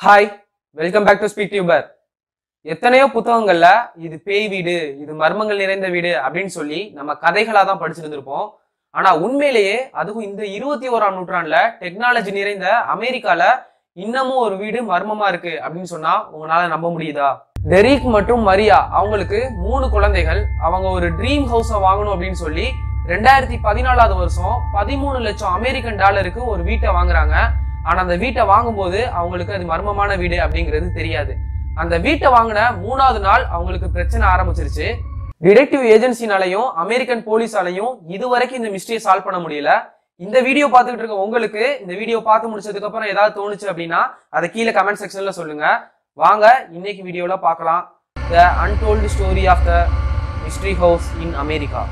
Hi welcome back to speak tuber எத்தனையோ புத்தகங்கள்ல இது பேய் வீடு இது மர்மங்கள் நிறைந்த வீடு அப்படின்னு சொல்லி நம்ம கதைகளா தான் படிச்சிருந்திருப்போம் ஆனா உண்மையிலேயே அதுவும் இந்த இருபத்தி ஓராம் நூற்றாண்டுல டெக்னாலஜி நிறைந்த அமெரிக்கால இன்னமும் ஒரு வீடு மர்மமா இருக்கு அப்படின்னு சொன்னா உங்களால நம்ப முடியுதா டெரிக் மற்றும் மரியா அவங்களுக்கு மூணு குழந்தைகள் அவங்க ஒரு ட்ரீம் ஹவுஸ வாங்கணும் அப்படின்னு சொல்லி ரெண்டாயிரத்தி பதினாலாவது வருஷம் பதிமூணு லட்சம் அமெரிக்கன் டாலருக்கு ஒரு வீட்டை வாங்குறாங்க ஆனா அந்த வீட்டை வாங்கும்போது அவங்களுக்கு அது மர்மமான வீடு அப்படிங்கிறது தெரியாது அந்த வீட்டை வாங்கின மூணாவது நாள் அவங்களுக்கு பிரச்சனை ஆரம்பிச்சிருச்சு டிடெக்டிவ் ஏஜென்சினாலையும் அமெரிக்கன் போலீஸாலையும் இதுவரைக்கும் இந்த மிஸ்டரியை சால்வ் பண்ண முடியல இந்த வீடியோ பார்த்துக்கிட்டு இருக்க உங்களுக்கு இந்த வீடியோ பார்த்து முடிச்சதுக்கு அப்புறம் ஏதாவது தோணுச்சு அப்படின்னா அதை கீழே கமெண்ட் செக்ஷன்ல சொல்லுங்க வாங்க இன்னைக்கு வீடியோல பார்க்கலாம் the untold story of the mystery house in America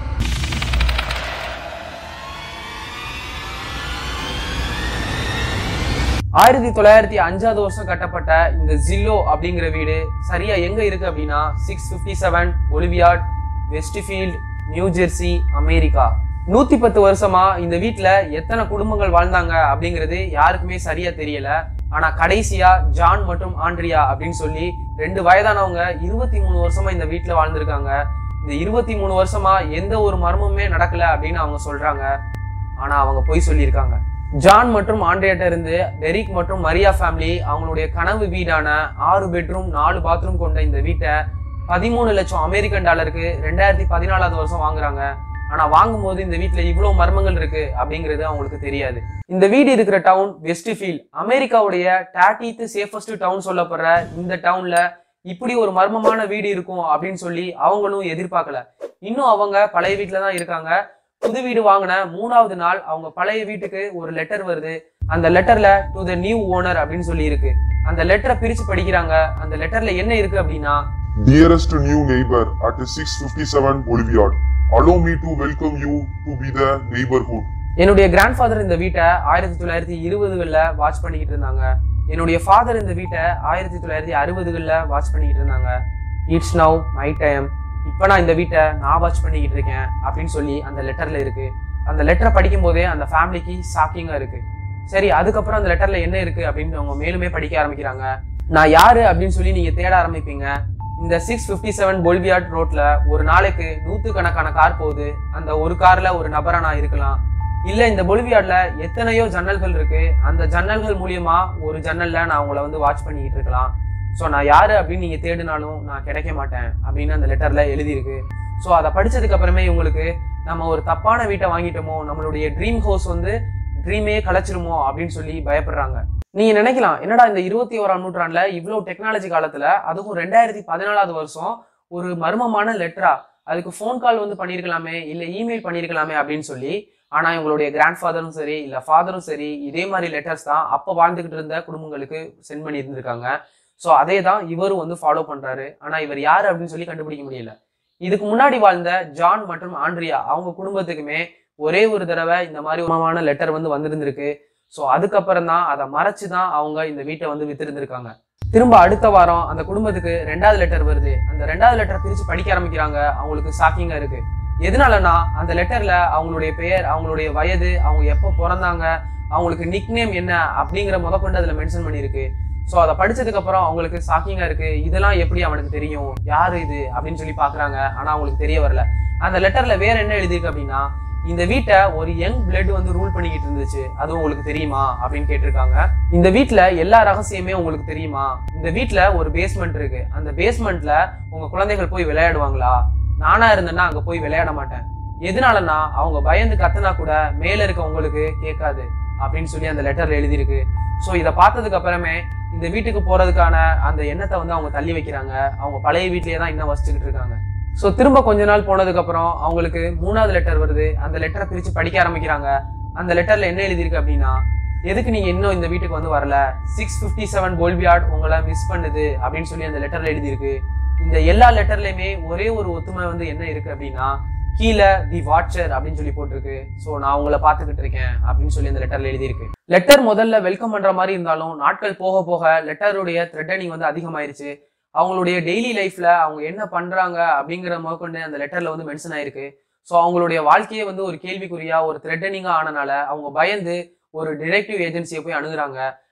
ஆயிரத்தி தொள்ளாயிரத்தி அஞ்சாவது வருஷம் கட்டப்பட்ட இந்த ஜில்லோ அப்படிங்கிற வீடு சரியா எங்க இருக்கு அப்படின்னா சிக்ஸ் பிப்டி செவன் ஒலிவியாட் வெஸ்ட்ஃபீல்ட் நியூ ஜெர்சி அமெரிக்கா நூத்தி பத்து வருஷமா இந்த வீட்ல எத்தனை குடும்பங்கள் வாழ்ந்தாங்க அப்படிங்கிறது யாருக்குமே சரியா தெரியல ஆனா கடைசியா ஜான் மற்றும் ஆண்ட்ரியா அப்படின்னு சொல்லி ரெண்டு வயதானவங்க இருபத்தி மூணு வருஷமா இந்த வீட்ல வாழ்ந்திருக்காங்க இந்த இருபத்தி மூணு வருஷமா எந்த ஒரு மர்மமுமே நடக்கல அப்படின்னு அவங்க சொல்றாங்க ஆனா அவங்க பொய் சொல்லியிருக்காங்க ஜான் மற்றும் ஆண்ட்ரியாட்ட இருந்து டெரிக் மற்றும் மரியா ஃபேமிலி அவங்களுடைய கனவு வீடான ஆறு பெட்ரூம் நாலு பாத்ரூம் கொண்ட இந்த வீட்டை பதிமூணு லட்சம் அமெரிக்கன் டாலருக்கு ரெண்டாயிரத்தி பதினாலாவது வருஷம் வாங்குறாங்க ஆனா வாங்கும்போது இந்த வீட்டுல இவ்வளவு மர்மங்கள் இருக்கு அப்படிங்கிறது அவங்களுக்கு தெரியாது இந்த வீடு இருக்கிற டவுன் வெஸ்ட்ஃபீல்ட் அமெரிக்காவுடைய தேர்ட்டித்து சேஃபஸ்ட் டவுன் சொல்லப்படுற இந்த டவுன்ல இப்படி ஒரு மர்மமான வீடு இருக்கும் அப்படின்னு சொல்லி அவங்களும் எதிர்பார்க்கல இன்னும் அவங்க பழைய வீட்டுல தான் இருக்காங்க புது வீடு வாங்கின மூணாவது நாள் அவங்க பழைய வீட்டுக்கு ஒரு லெட்டர் வருது அந்த லெட்டர்ல டு த நியூ ஓனர் அப்படின்னு சொல்லி இருக்கு அந்த லெட்டரை பிரிச்சு படிக்கிறாங்க அந்த லெட்டர்ல என்ன இருக்கு அப்படின்னா Dearest new neighbor at 657 Boulevard, allow me to welcome you to be the neighborhood. என்னுடைய கிராண்ட்ஃபாதர் இந்த வீட்டை ஆயிரத்தி தொள்ளாயிரத்தி இருபதுகளில் வாட்ச் பண்ணிக்கிட்டு இருந்தாங்க என்னுடைய ஃபாதர் இந்த வீட்டை ஆயிரத்தி தொள்ளாயிரத்தி அறுபதுகளில் வாட்ச் பண்ணிக்கிட்டு இருந்தாங்க இட்ஸ் நவ் மை டைம் இப்போ நான் இந்த வீட்டை நான் வாட்ச் பண்ணிக்கிட்டு இருக்கேன் அப்படின்னு சொல்லி அந்த லெட்டர்ல இருக்கு அந்த லெட்டரை படிக்கும் போதே அந்த ஃபேமிலிக்கு ஷாக்கிங்கா இருக்கு சரி அதுக்கப்புறம் அந்த லெட்டர்ல என்ன இருக்கு அப்படின்னு அவங்க மேலுமே படிக்க ஆரம்பிக்கிறாங்க நான் யாரு அப்படின்னு சொல்லி நீங்க தேட ஆரம்பிப்பீங்க இந்த சிக்ஸ் பிப்டி செவன் பொல்வியாட் ரோட்ல ஒரு நாளைக்கு நூத்து கணக்கான கார் போகுது அந்த ஒரு கார்ல ஒரு நபரா நான் இருக்கலாம் இல்ல இந்த பொலிவியாட்ல எத்தனையோ ஜன்னல்கள் இருக்கு அந்த ஜன்னல்கள் மூலியமா ஒரு ஜன்னல்ல நான் உங்களை வந்து வாட்ச் பண்ணிக்கிட்டு இருக்கலாம் ஸோ நான் யாரு அப்படின்னு நீங்க தேடினாலும் நான் கிடைக்க மாட்டேன் அப்படின்னு அந்த லெட்டர்ல எழுதியிருக்கு ஸோ அதை படிச்சதுக்கு அப்புறமே இவங்களுக்கு நம்ம ஒரு தப்பான வீட்டை வாங்கிட்டோமோ நம்மளுடைய ட்ரீம் ஹவுஸ் வந்து ட்ரீமே கலைச்சிருமோ அப்படின்னு சொல்லி பயப்படுறாங்க நீங்க நினைக்கலாம் என்னடா இந்த இருபத்தி ஓராம் நூற்றாண்டுல இவ்வளவு டெக்னாலஜி காலத்துல அதுவும் ரெண்டாயிரத்தி பதினாலாவது வருஷம் ஒரு மர்மமான லெட்டரா அதுக்கு ஃபோன் கால் வந்து பண்ணியிருக்கலாமே இல்ல இமெயில் பண்ணியிருக்கலாமே அப்படின்னு சொல்லி ஆனா இவங்களுடைய கிராண்ட் ஃபாதரும் சரி இல்ல ஃபாதரும் சரி இதே மாதிரி லெட்டர்ஸ் தான் அப்ப வாழ்ந்துகிட்டு இருந்த குடும்பங்களுக்கு சென்ட் பண்ணி இருந்திருக்காங்க ஸோ அதே தான் இவரும் வந்து ஃபாலோ பண்றாரு ஆனா இவர் யாரு அப்படின்னு சொல்லி கண்டுபிடிக்க முடியல இதுக்கு முன்னாடி வாழ்ந்த ஜான் மற்றும் ஆண்ட்ரியா அவங்க குடும்பத்துக்குமே ஒரே ஒரு தடவை இந்த மாதிரி உரமான லெட்டர் வந்து வந்திருந்திருக்கு ஸோ அதுக்கப்புறம் தான் அதை மறைச்சு தான் அவங்க இந்த வீட்டை வந்து வித்திருந்திருக்காங்க திரும்ப அடுத்த வாரம் அந்த குடும்பத்துக்கு ரெண்டாவது லெட்டர் வருது அந்த ரெண்டாவது லெட்டர் பிரிச்சு படிக்க ஆரம்பிக்கிறாங்க அவங்களுக்கு ஷாக்கிங்கா இருக்கு எதனாலனா அந்த லெட்டர்ல அவங்களுடைய பெயர் அவங்களுடைய வயது அவங்க எப்போ பிறந்தாங்க அவங்களுக்கு நிக் நேம் என்ன அப்படிங்கிற முதற்கொண்டு அதுல மென்ஷன் பண்ணியிருக்கு ஸோ அதை படிச்சதுக்கு அப்புறம் அவங்களுக்கு ஷாக்கிங்கா இருக்கு இதெல்லாம் எப்படி அவனுக்கு தெரியும் யாரு இது அப்படின்னு சொல்லி பாக்குறாங்க ஆனா அவங்களுக்கு தெரிய வரல அந்த லெட்டர்ல வேற என்ன எழுதியிருக்கு அப்படின்னா இந்த வீட்டை ஒரு யங் பிளட் வந்து ரூல் பண்ணிக்கிட்டு இருந்துச்சு அது உங்களுக்கு தெரியுமா அப்படின்னு கேட்டிருக்காங்க இந்த வீட்ல எல்லா ரகசியமே உங்களுக்கு தெரியுமா இந்த வீட்ல ஒரு பேஸ்மெண்ட் இருக்கு அந்த பேஸ்மெண்ட்ல உங்க குழந்தைகள் போய் விளையாடுவாங்களா நானா இருந்தேன்னா அங்க போய் விளையாட மாட்டேன் எதனாலனா அவங்க பயந்து கத்துனா கூட மேல இருக்க உங்களுக்கு கேட்காது அப்படின்னு சொல்லி அந்த லெட்டர்ல எழுதியிருக்கு ஸோ இதை பார்த்ததுக்கு அப்புறமே இந்த வீட்டுக்கு போறதுக்கான அந்த எண்ணத்தை வந்து அவங்க தள்ளி வைக்கிறாங்க அவங்க பழைய வீட்லயே தான் இன்னும் வசிச்சுக்கிட்டு இருக்காங்க ஸோ திரும்ப கொஞ்ச நாள் போனதுக்கு அப்புறம் அவங்களுக்கு மூணாவது லெட்டர் வருது அந்த லெட்டரை பிரிச்சு படிக்க ஆரம்பிக்கிறாங்க அந்த லெட்டர்ல என்ன எழுதியிருக்கு அப்படின்னா எதுக்கு நீங்க இன்னும் இந்த வீட்டுக்கு வந்து வரல சிக்ஸ் பிப்டி செவன் கோல்பியார்ட் உங்களை மிஸ் பண்ணுது அப்படின்னு சொல்லி அந்த லெட்டர்ல எழுதியிருக்கு இந்த எல்லா லெட்டர்லயுமே ஒரே ஒரு ஒத்துமை வந்து என்ன இருக்கு அப்படின்னா கீழே தி வாட்சர் அப்படின்னு சொல்லி போட்டிருக்கு ஸோ நான் உங்களை பார்த்துக்கிட்டு இருக்கேன் அப்படின்னு சொல்லி அந்த லெட்டர்ல எழுதியிருக்கு லெட்டர் முதல்ல வெல்கம் பண்ற மாதிரி இருந்தாலும் நாட்கள் போக போக லெட்டருடைய த்ரெட்டனிங் வந்து அதிகமாயிருச்சு அவங்களுடைய டெய்லி லைஃப்ல அவங்க என்ன பண்றாங்க அப்படிங்கிற முதற்கொண்டு அந்த லெட்டர்ல வந்து மென்ஷன் ஆயிருக்கு ஸோ அவங்களுடைய வாழ்க்கையே வந்து ஒரு கேள்விக்குறியா ஒரு த்ரெட்டனிங்கா ஆனனால அவங்க பயந்து ஒரு டிடெக்டிவ் ஏஜென்சியை போய் அணுகுறாங்க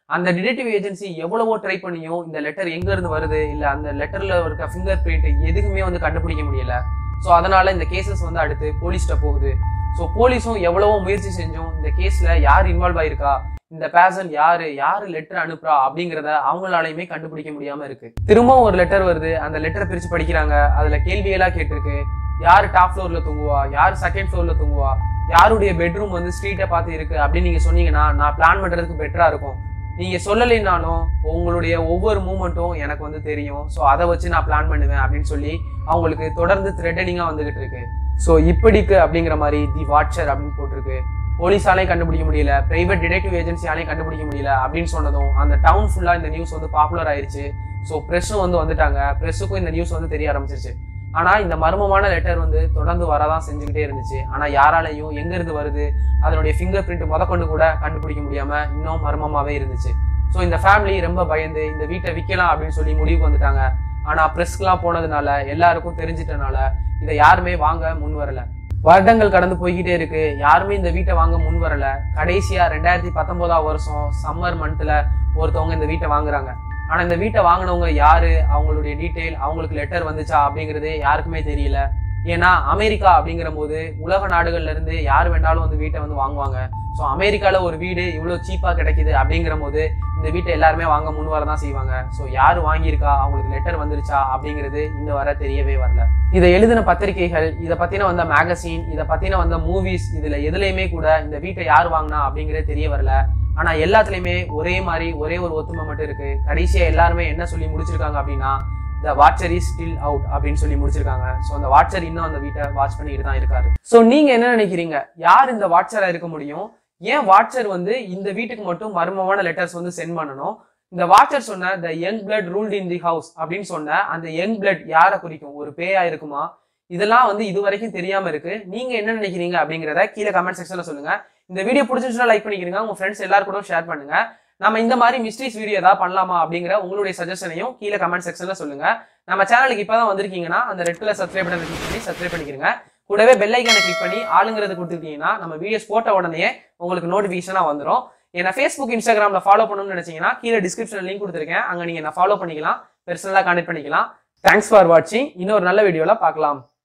அந்த டிடெக்டிவ் ஏஜென்சி எவ்வளவோ ட்ரை பண்ணியும் இந்த லெட்டர் எங்க இருந்து வருது இல்ல அந்த லெட்டர்ல இருக்க ஃபிங்கர் பிரிண்ட் எதுக்குமே வந்து கண்டுபிடிக்க முடியல ஸோ அதனால இந்த கேசஸ் வந்து அடுத்து போலீஸ்கிட்ட போகுது ஸோ போலீஸும் எவ்வளவோ முயற்சி செஞ்சும் இந்த கேஸ்ல யார் இன்வால்வ் ஆயிருக்கா இந்த பேசன் யாரு யாரு லெட்டர் அனுப்புறா அப்படிங்கறத அவங்களாலையுமே கண்டுபிடிக்க முடியாம இருக்கு திரும்பவும் ஒரு லெட்டர் வருது அந்த லெட்டரை பிரிச்சு படிக்கிறாங்க அதுல கேள்வியெல்லாம் கேட்டிருக்கு யார் டாப் ஃப்ளோர்ல தூங்குவா யார் செகண்ட் ஃப்ளோர்ல தூங்குவா யாருடைய பெட்ரூம் வந்து ஸ்ட்ரீட்டை பார்த்து இருக்கு அப்படின்னு நீங்க சொன்னீங்கன்னா நான் பிளான் பண்றதுக்கு பெட்டரா இருக்கும் நீங்க சொல்லலைனாலும் உங்களுடைய ஒவ்வொரு மூமெண்ட்டும் எனக்கு வந்து தெரியும் ஸோ அதை வச்சு நான் பிளான் பண்ணுவேன் அப்படின்னு சொல்லி அவங்களுக்கு தொடர்ந்து த்ரெட்டனிங்கா வந்துகிட்டு இருக்கு ஸோ இப்படிக்கு அப்படிங்கிற மாதிரி தி வாட்சர் அப்படின்னு போட்டிருக்கு போலீஸாலையும் கண்டுபிடிக்க முடியல பிரைவேட் டிடெக்டிவ் ஏஜென்சியாலையும் கண்டுபிடிக்க முடியல அப்படின்னு சொன்னதும் அந்த டவுன் ஃபுல்லா இந்த நியூஸ் வந்து பாப்புலர் ஆயிருச்சு ஸோ ப்ரெஸ்ஸும் வந்து வந்துட்டாங்க ப்ரெஸ்ஸுக்கும் இந்த நியூஸ் வந்து தெரிய ஆரம்பிச்சிருச்சு ஆனா இந்த மர்மமான லெட்டர் வந்து தொடர்ந்து வரதான் செஞ்சுக்கிட்டே இருந்துச்சு ஆனா யாராலையும் எங்க இருந்து வருது அதனுடைய ஃபிங்கர் பிரிண்ட் முதற்கொண்டு கூட கண்டுபிடிக்க முடியாம இன்னும் மர்மமாவே இருந்துச்சு ஸோ இந்த ஃபேமிலி ரொம்ப பயந்து இந்த வீட்டை விற்கலாம் அப்படின்னு சொல்லி முடிவுக்கு வந்துட்டாங்க ஆனா ப்ரெஸ்க்குலாம் போனதுனால எல்லாருக்கும் தெரிஞ்சிட்டனால இதை யாருமே வாங்க முன் வரல வருடங்கள் கடந்து போய்கிட்டே இருக்கு யாருமே இந்த வீட்டை வாங்க முன் வரல கடைசியா ரெண்டாயிரத்தி பத்தொன்பதாம் வருஷம் சம்மர் மந்த்ல ஒருத்தவங்க இந்த வீட்டை வாங்குறாங்க ஆனா இந்த வீட்டை வாங்கினவங்க யாரு அவங்களுடைய டீட்டெயில் அவங்களுக்கு லெட்டர் வந்துச்சா அப்படிங்கிறது யாருக்குமே தெரியல ஏன்னா அமெரிக்கா அப்படிங்கிற போது உலக நாடுகள்ல இருந்து யார் வேணாலும் வந்து வீட்டை வந்து வாங்குவாங்க ஸோ அமெரிக்கால ஒரு வீடு இவ்வளோ சீப்பா கிடைக்குது அப்படிங்கிற போது இந்த வீட்டை எல்லாருமே வாங்க முன் வர தான் செய்வாங்க ஸோ யார் வாங்கியிருக்கா அவங்களுக்கு லெட்டர் வந்துருச்சா அப்படிங்கிறது இந்த வர தெரியவே வரல இதை எழுதின பத்திரிகைகள் இதை பத்தின வந்த மேகசின் இதை பத்தின வந்த மூவிஸ் இதுல எதுலையுமே கூட இந்த வீட்டை யார் வாங்கினா அப்படிங்கிறது தெரிய வரல ஆனா எல்லாத்துலயுமே ஒரே மாதிரி ஒரே ஒரு ஒத்துமை மட்டும் இருக்கு கடைசியா எல்லாருமே என்ன சொல்லி முடிச்சிருக்காங்க அப்படின்னா the watcher is still out அப்படின்னு சொல்லி முடிச்சிருக்காங்க ஸோ அந்த வாட்சர் இன்னும் அந்த வீட்டை வாட்ச் பண்ணிட்டு தான் இருக்காரு ஸோ நீங்க என்ன நினைக்கிறீங்க யார் இந்த வாட்சரா இருக்க முடியும் ஏன் வாட்சர் வந்து இந்த வீட்டுக்கு மட்டும் மர்மமான லெட்டர்ஸ் வந்து சென்ட் பண்ணணும் இந்த வாட்சர் சொன்ன the young blood ruled in the house அப்படின்னு சொன்ன அந்த யங் பிளட் யாரை குறிக்கும் ஒரு பேயா இருக்குமா இதெல்லாம் வந்து இது வரைக்கும் தெரியாம இருக்கு நீங்க என்ன நினைக்கிறீங்க அப்படிங்கிறத கீழே கமெண்ட் செக்ஷன்ல சொல்லுங்க இந்த வீடியோ பிடிச்சிருச்சுன்னா லைக் பண்ணிக்கிறீங்க உங்க ஃப்ரெண்ட்ஸ் எல்லாரும் கூட ஷேர் பண்ணுங்க நம்ம இந்த மாதிரி மிஸ்ட்ரிஸ் வீடியோ ஏதாவது பண்ணலாமா அப்படிங்கிற உங்களுடைய சஜஷனையும் கீழே கமெண்ட் செக்ஷன்ல சொல்லுங்க நம்ம சேனலுக்கு இப்பதான் வந்திருக்கீங்கன்னா அந்த red colour subscribe button click பண்ணி சப்ஸ்கிரைப் பண்ணிக்கிறங்க கூடவே பெல் ஐக்கானை கிளிக் பண்ணி ஆளுங்கிறது கொடுத்துட்டீங்கன்னா நம்ம வீடியோஸ் போட்ட உடனே உங்களுக்கு நோட்டிஃபிகேஷனா வந்துடும் என்ன ஃபேஸ்புக் இன்ஸ்டாகிராம்ல ஃபாலோ பண்ணணும்னு நினைச்சீங்கன்னா கீழே டிஸ்கிரிப்ஷன் லிங்க் கொடுத்துருக்கேன் அங்க நீங்க என்ன ஃபாலோ பண்ணிக்கலாம் பெர்சனலா கான்டெக்ட் பண்ணிக்கலாம் தேங்க்ஸ் ஃபார் வாட்சிங் இன்னொரு நல்ல வீடியோல பார்க்கலாம்